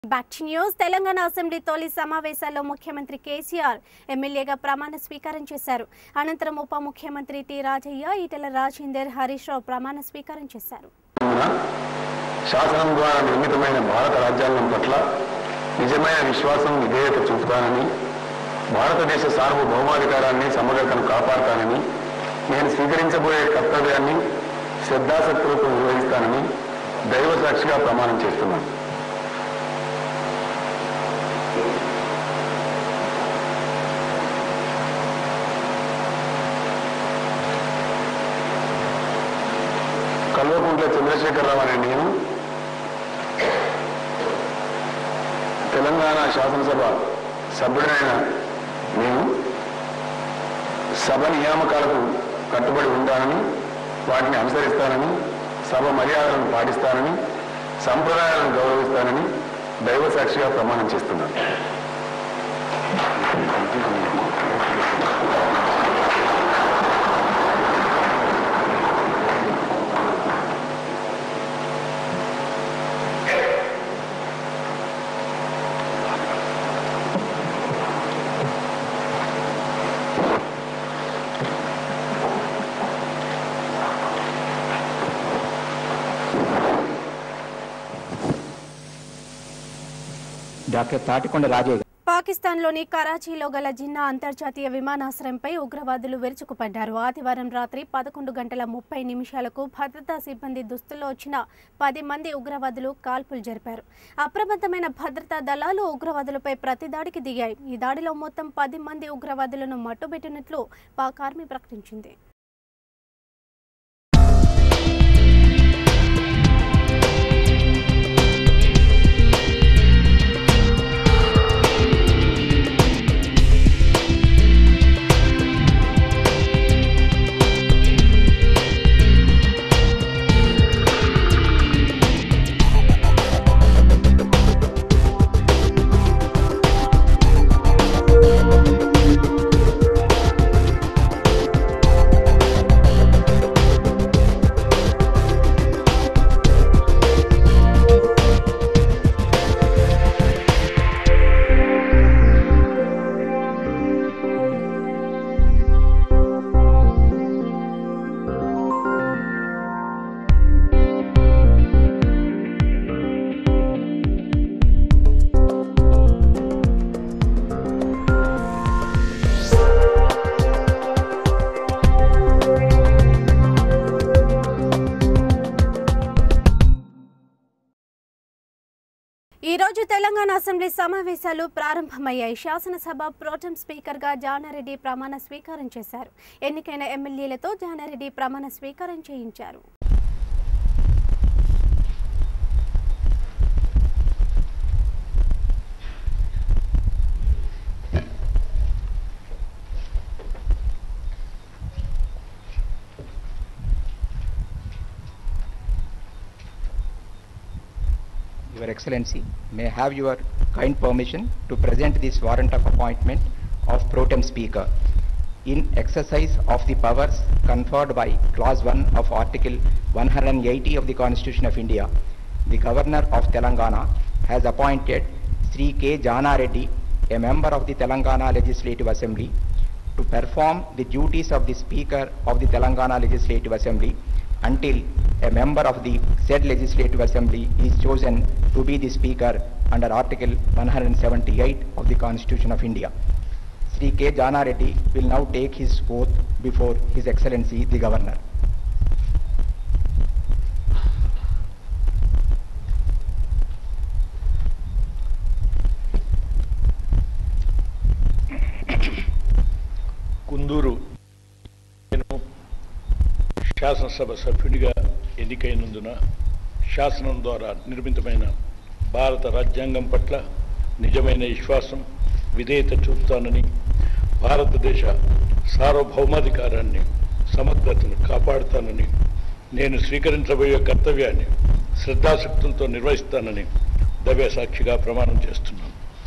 Back to news Telangana assembly తొలి సమావేశాల్లో ముఖ్యమంత్రి కేసీఆర్ ఎమ్మెల్యేగా ప్రమాణ స్వీకారం చేశారు అనంతరం ఉప ముఖ్యమంత్రి టి రాజయ్య ఈటెల రాజేందర్ హరీష్ రావు ప్రమాణ స్వీకారం చేశారు కావున శాసనం ద్వారా నిర్మితమైన భారత రాజ్యాంగం పట్ల నిజమైన విశ్వాసం విధేయత చూపుతానని భారతదేశ సార్వభౌమాధికారాన్ని సమగ్రతను కాపాడుతానని నేను స్వీకరించబోయే కర్తవ్యాన్ని శ్రద్ధాశక్తులతో నిర్వహిస్తానని దైవ సాక్షిగా ప్రమాణం చేస్తున్నాను కల్వకుంట్ల చంద్రశేఖరరావు అనే నేను తెలంగాణ శాసనసభ సభ్యుడైన నేను సభ నియామకాలకు కట్టుబడి ఉంటానని వాటిని అనుసరిస్తానని సభ మర్యాదలను పాటిస్తానని సంప్రదాయాలను గౌరవిస్తానని దైవ సాక్షిగా ప్రమాణం చేస్తున్నాను డాక్టర్ తాటికొండ రాజయ్య పాకిస్తాన్లోని కరాచీలో గల జిన్నా అంతర్జాతీయ విమానాశ్రయంపై ఉగ్రవాదులు విరుచుకుపడ్డారు ఆదివారం రాత్రి పదకొండు గంటల ముప్పై నిమిషాలకు భద్రతా సిబ్బంది దుస్తుల్లో వచ్చిన పది మంది ఉగ్రవాదులు కాల్పులు జరిపారు అప్రమత్తమైన భద్రతా దళాలు ఉగ్రవాదులపై ప్రతిదాడికి దిగాయి ఈ దాడిలో మొత్తం పది మంది ఉగ్రవాదులను మట్టుబెట్టినట్లు పాక్ ఆర్మీ ప్రకటించింది ఈ రోజు తెలంగాణ అసెంబ్లీ సమావేశాలు ప్రారంభమయ్యాయి శాసనసభ ప్రోటెం స్పీకర్గా జానారెడ్డి ప్రమాణ స్వీకారం చేశారు ఎన్నికైన ఎమ్మెల్యేలతో జానారెడ్డి ప్రమాణ స్వీకారం చేయించారు Your Excellency, may I have your kind permission to present this warrant of appointment of Pro Tem Speaker. In exercise of the powers conferred by Clause 1 of Article 180 of the Constitution of India, the Governor of Telangana has appointed Sri K. Jana Reddy, a member of the Telangana Legislative Assembly, to perform the duties of the Speaker of the Telangana Legislative Assembly until a member of the said Legislative Assembly is chosen to be the Speaker under Article 178 of the Constitution of India. Sri K. Jana Reddy will now take his oath before His Excellency the Governor. Kunduru నేను శాసనసభ సభ్యుడిగా ఎన్నికైనందున శాసనం ద్వారా నిర్మితమైన భారత రాజ్యాంగం పట్ల నిజమైన విశ్వాసం విధేయత చూపుతానని భారతదేశ సార్వభౌమాధికారాన్ని సమగ్రతను కాపాడుతానని నేను స్వీకరించబోయే కర్తవ్యాన్ని శ్రద్ధాశక్తులతో నిర్వహిస్తానని దవ్య సాక్షిగా ప్రమాణం చేస్తున్నాను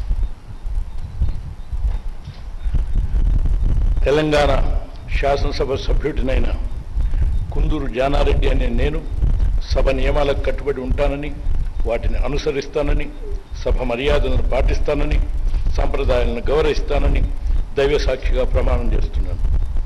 తెలంగాణ శాసనసభ సభ్యుడినైన కుందూరు జానారెడ్డి అనే నేను సభ నియమాలకు కట్టుబడి ఉంటానని వాటిని అనుసరిస్తానని సభ మర్యాదలను పాటిస్తానని సంప్రదాయాలను గౌరవిస్తానని దైవ సాక్షిగా ప్రమాణం చేస్తున్నాను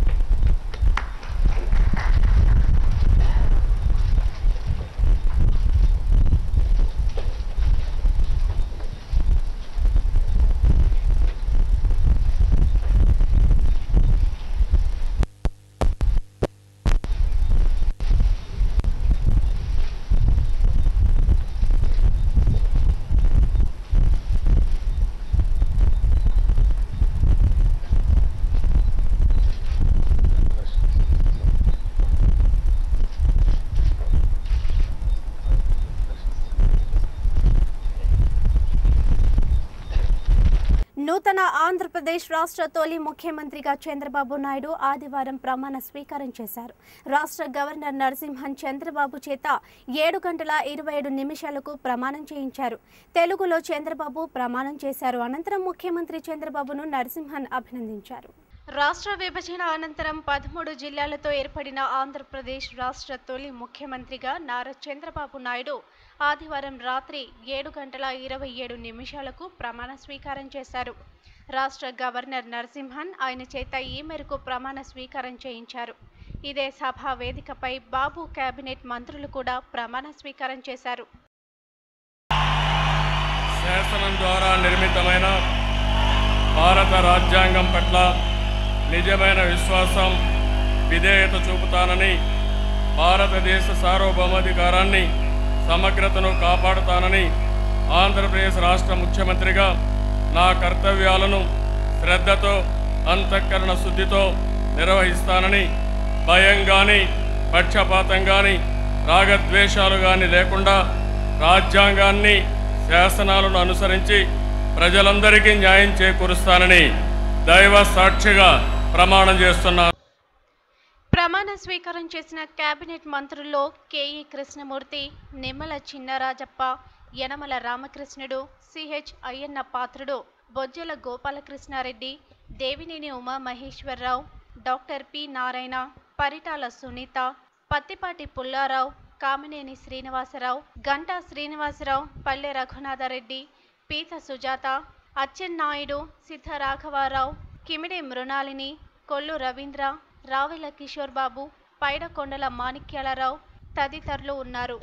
నూతన ఆంధ్రప్రదేశ్ రాష్ట్ర తొలి ముఖ్యమంత్రిగా చంద్రబాబు నాయుడు ఆదివారం ప్రమాణ స్వీకారం చేశారు రాష్ట్ర గవర్నర్ నరసింహన్ చంద్రబాబు చేత ఏడు గంటల ఇరవై ఏడు నిమిషాలకు ప్రమాణం చేయించారు తెలుగులో చంద్రబాబు ప్రమాణం చేశారు అనంతరం ముఖ్యమంత్రి చంద్రబాబును నరసింహన్ అభినందించారు రాష్ట్ర విభజన అనంతరం పదమూడు జిల్లాలతో ఏర్పడిన ఆంధ్రప్రదేశ్ రాష్ట్ర తొలి ముఖ్యమంత్రిగా నారా చంద్రబాబు నాయుడు ఆదివారం రాత్రి ఏడు గంటల ఇరవై ఏడు నిమిషాలకు ప్రమాణ స్వీకారం చేశారు రాష్ట్ర గవర్నర్ నరసింహన్ ఆయన చేత ఈ మేరకు ప్రమాణ స్వీకారం చేయించారు ఇదే సభా వేదికపై బాబు కేబినెట్ మంత్రులు కూడా ప్రమాణ స్వీకారం చేశారు శాసనం ద్వారా నిర్మితమైన భారత రాజ్యాంగం పట్ల నిజమైన విశ్వాసం విధేయత చూపుతానని భారతదేశ సార్వభౌమాధికారాన్ని సమగ్రతను కాపాడుతానని ఆంధ్రప్రదేశ్ రాష్ట్ర ముఖ్యమంత్రిగా నా కర్తవ్యాలను శ్రద్ధతో అంతఃకరణ శుద్ధితో నిర్వహిస్తానని భయం కానీ పక్షపాతం కానీ రాగద్వేషాలు కానీ లేకుండా రాజ్యాంగాన్ని శాసనాలను అనుసరించి ప్రజలందరికీ న్యాయం చేకూరుస్తానని దైవ సాక్షిగా ప్రమాణం చేస్తున్నాను ప్రమాణ స్వీకారం చేసిన కేబినెట్ మంత్రుల్లో K E Krishnamurthy Nimmala Chinarajappa Yanamala Ramakrishnudu C H Ayyanna Patrudu Bojjala Gopalakrishna Reddy Devineni Uma Maheswara Rao doctor P Narayana Paritala Sunitha Prathipati Pulla Rao Kamineni Srinivasa Rao Ganta Srinivasa Rao Palle Raghunatha Reddy పీత సుజాత అచ్చెన్నాయుడు సిద్ధ రాఘవారావు కిమిడి మృణాలిని కొల్లు రవీంద్ర రావెల కిషోర్ బాబు పైడకొండల మాణిక్యాలరావు తదితరులు ఉన్నారు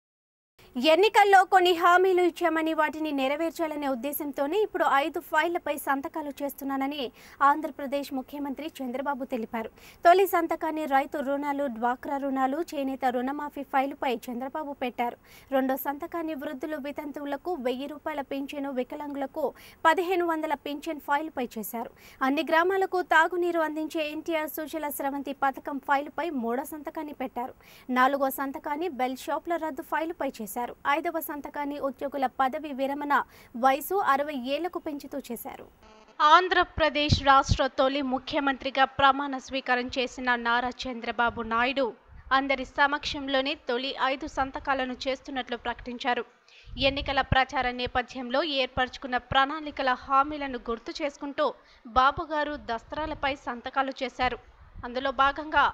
ఎన్నికల్లో కొన్ని హామీలు ఇచ్చామని వాటిని నెరవేర్చాలనే ఉద్దేశంతోనే ఇప్పుడు ఐదు ఫైళ్లపై సంతకాలు చేస్తున్నానని ఆంధ్రప్రదేశ్ ముఖ్యమంత్రి చంద్రబాబు తెలిపారు తొలి సంతకాన్ని రైతు రుణాలు డ్వాక్రా రుణాలు చేనేత రుణమాఫీ ఫైలుపై చంద్రబాబు పెట్టారు రెండో సంతకాన్ని వృద్ధులు వితంతువులకు వెయ్యి రూపాయల పింఛను వికలాంగులకు పదిహేను వందల పింఛన్ ఫైలుపై చేశారు అన్ని గ్రామాలకు తాగునీరు అందించే ఎన్టీఆర్ సుజల స్రవంతి పథకం ఫైలుపై మూడో సంతకాన్ని పెట్టారు నాలుగో సంతకాన్ని బెల్ షాప్ల రద్దు ఫైలుపై చేశారు ఐదవ సంతకాన్ని ఉద్యోగుల పదవి విరమణ వయసు అరవై ఏళ్లకు పెంచుతూ చేశారు ఆంధ్రప్రదేశ్ రాష్ట్ర తొలి ముఖ్యమంత్రిగా ప్రమాణ స్వీకారం చేసిన నారా చంద్రబాబు నాయుడు అందరి సమక్షంలోనే తొలి ఐదు సంతకాలను చేస్తున్నట్లు ప్రకటించారు ఎన్నికల ప్రచార నేపథ్యంలో ఏర్పరచుకున్న ప్రణాళికల హామీలను గుర్తు చేసుకుంటూ బాబుగారు దస్త్రాలపై సంతకాలు చేశారు అందులో భాగంగా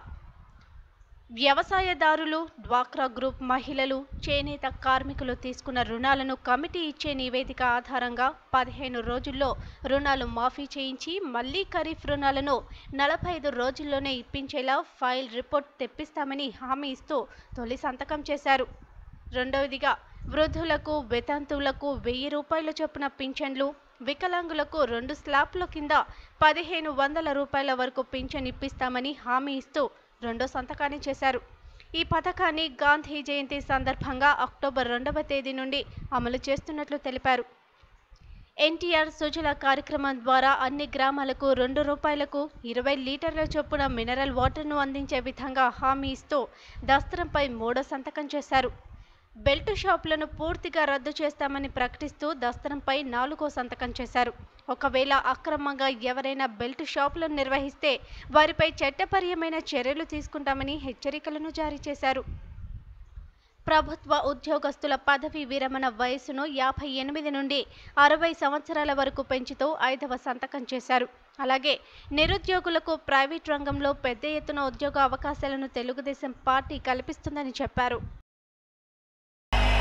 వ్యవసాయదారులు డ్వాక్రా గ్రూప్ మహిళలు చేనేత కార్మికులు తీసుకున్న రుణాలను కమిటీ ఇచ్చే నివేదిక ఆధారంగా పదిహేను రోజుల్లో రుణాలు మాఫీ చేయించి మళ్లీ ఖరీఫ్ రుణాలను నలభై ఐదు రోజుల్లోనే ఇప్పించేలా ఫైల్ రిపోర్ట్ తెప్పిస్తామని హామీ ఇస్తూ తొలి సంతకం చేశారు రెండవదిగా వృద్ధులకు వితంతువులకు వెయ్యి రూపాయల చొప్పున పింఛన్లు వికలాంగులకు రెండు స్లాబ్ల కింద పదిహేను వందల రూపాయల వరకు పింఛన్ ఇప్పిస్తామని హామీ ఇస్తూ రెండో సంతకాన్ని చేశారు ఈ పథకాన్ని గాంధీ జయంతి సందర్భంగా అక్టోబర్ రెండవ తేదీ నుండి అమలు చేస్తున్నట్లు తెలిపారు ఎన్టీఆర్ సుజల కార్యక్రమం ద్వారా అన్ని గ్రామాలకు రెండు రూపాయలకు ఇరవై లీటర్ల చొప్పున మినరల్ వాటర్ను అందించే విధంగా హామీ ఇస్తూ దస్త్రంపై మూడో సంతకం చేశారు బెల్ట్ షాపులను పూర్తిగా రద్దు చేస్తామని ప్రకటిస్తూ దస్త్రంపై నాలుగో సంతకం చేశారు ఒకవేళ అక్రమంగా ఎవరైనా బెల్ట్ షాపులను నిర్వహిస్తే వారిపై చట్టపర్యమైన చర్యలు తీసుకుంటామని హెచ్చరికలను జారీ చేశారు ప్రభుత్వ ఉద్యోగస్తుల పదవీ విరమణ వయసును యాభై ఎనిమిది నుండి అరవై సంవత్సరాల వరకు పెంచుతూ ఐదవ సంతకం చేశారు అలాగే నిరుద్యోగులకు ప్రైవేట్ రంగంలో పెద్ద ఎత్తున ఉద్యోగ అవకాశాలను తెలుగుదేశం పార్టీ కల్పిస్తుందని చెప్పారు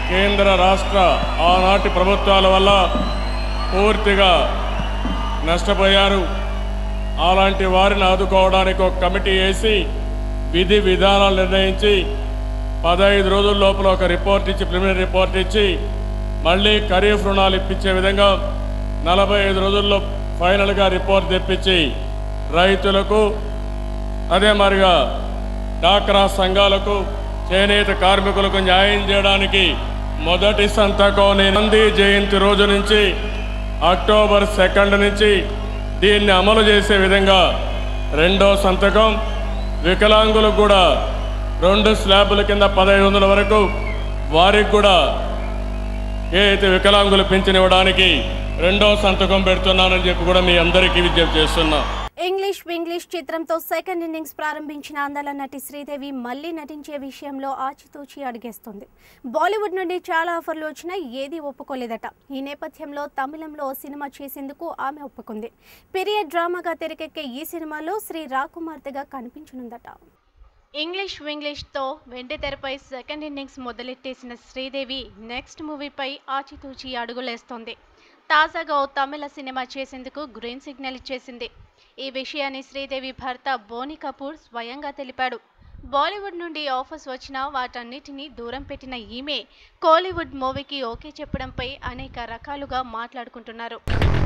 కేంద్ర రాష్ట్ర ఆనాటి ప్రభుత్వాల వల్ల పూర్తిగా నష్టపోయారు అలాంటి వారిని ఆదుకోవడానికి ఒక కమిటీ వేసి విధి విధానాలు నిర్ణయించి పదహైదు రోజుల లోపల ఒక రిపోర్ట్ ఇచ్చి ప్రిలిమినరీ రిపోర్ట్ ఇచ్చి మళ్ళీ ఖరీఫ్ రుణాలు ఇప్పించే విధంగా నలభై ఐదు రోజుల్లో ఫైనల్గా రిపోర్ట్ తెప్పించి రైతులకు అదే మరిగా డాక్రా సంఘాలకు చేనేత కార్మికులకు న్యాయం చేయడానికి మొదటి సంతకం నేను గాంధీ జయంతి రోజు నుంచి అక్టోబర్ సెకండ్ నుంచి దీన్ని అమలు చేసే విధంగా రెండో సంతకం వికలాంగులకు కూడా రెండు స్లాబుల కింద పదహైదు వందల వరకు వారికి కూడా ఏ అయితే వికలాంగులు పెంచనివ్వడానికి రెండో సంతకం పెడుతున్నానని చెప్పి కూడా మీ అందరికీ విజ్ఞప్తి చేస్తున్నా ఇంగ్లీష్ వింగ్లీష్ చిత్రంతో సెకండ్ ఇన్నింగ్స్ ప్రారంభించిన అందాల నటి శ్రీదేవి మళ్ళీ నటించే విషయంలో ఆచితూచి అడిగేస్తుంది బాలీవుడ్ నుండి చాలా ఆఫర్లు వచ్చినా ఏది ఒప్పుకోలేదట ఈ నేపథ్యంలో తమిళంలో ఓ సినిమా చేసేందుకు ఆమె ఒప్పుకుంది పీరియడ్ డ్రామాగా తెరకెక్కే ఈ సినిమాలో శ్రీ రాకుమార్తెగా కనిపించనుందట ఇంగ్లీష్ వింగ్లీష్తో వెండి తెరపై సెకండ్ ఇన్నింగ్స్ మొదలెట్టేసిన శ్రీదేవి నెక్స్ట్ మూవీపై ఆచితూచి అడుగులేస్తోంది తాజాగా ఓ తమిళ సినిమా చేసేందుకు గ్రీన్ సిగ్నల్ ఇచ్చేసింది ఈ విషయాన్ని శ్రీదేవి భర్త బోని కపూర్ స్వయంగా తెలిపాడు బాలీవుడ్ నుండి ఆఫర్స్ వచ్చినా వాటన్నిటినీ దూరం పెట్టిన ఈమె కోలీవుడ్ మూవీకి ఓకే చెప్పడంపై అనేక రకాలుగా మాట్లాడుకుంటున్నారు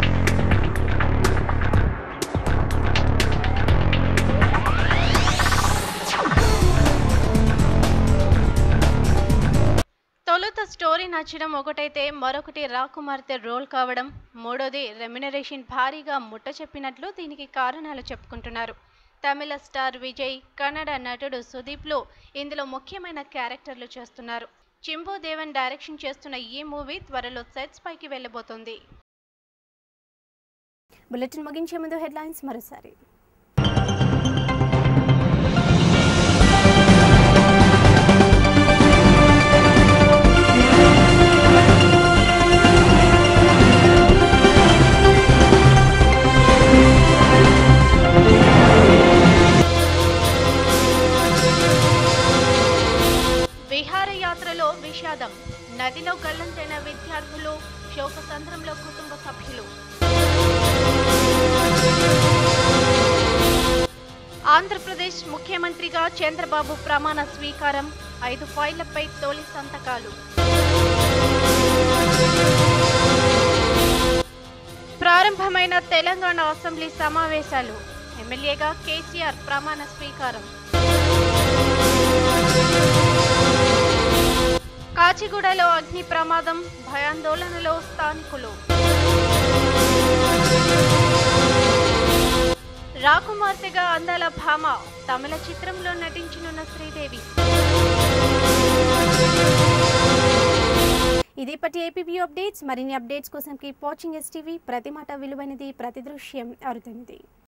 తొలుత స్టోరీ నచ్చడం ఒకటైతే మరొకటి రాకుమార్తె రోల్ కావడం మూడోది రెమ్యునరేషన్ భారీగా ముట్ట చెప్పినట్లు దీనికి కారణాలు చెప్పుకుంటున్నారు తమిళ స్టార్ విజయ్ కన్నడ నటుడు సుదీప్లు ఇందులో ముఖ్యమైన క్యారెక్టర్లు చేస్తున్నారు చింబు దేవన్ డైరెక్షన్ చేస్తున్న ఈ మూవీ త్వరలో సెట్స్ పైకి వెళ్ళబోతోంది బులెటిన్ ముగించే ముందు హెడ్లైన్స్ మరోసారి విహారయాత్రలో విషాదం నదిలో గల్లంతైన విద్యార్థులు శోకసంద్రంలో కుటుంబ సభ్యులు ఆంధ్రప్రదేశ్ ముఖ్యమంత్రిగా చంద్రబాబు ప్రమాణ స్వీకారం ఐదు ఫైళ్లపై తొలి సంతకాలు ప్రారంభమైన తెలంగాణ అసెంబ్లీ సమావేశాలు ఎమ్మెల్యేగా కేసీఆర్ ప్రమాణ స్వీకారం కాచిగూడలో అగ్ని ప్రమాదం భయాందోళనలో స్థానికులు రాకుమార్తెగా అందాల భామ తమిళ చిత్రంలో నటించనున్న శ్రీదేవి ఇది ఇప్పటి ఏపీపీ అప్డేట్స్ మరిన్ని అప్డేట్స్ కోసం కీప్ వాచింగ్ ఎస్టీవీ ప్రతి మాట విలువైనది ప్రతి దృశ్యం అరుదైనది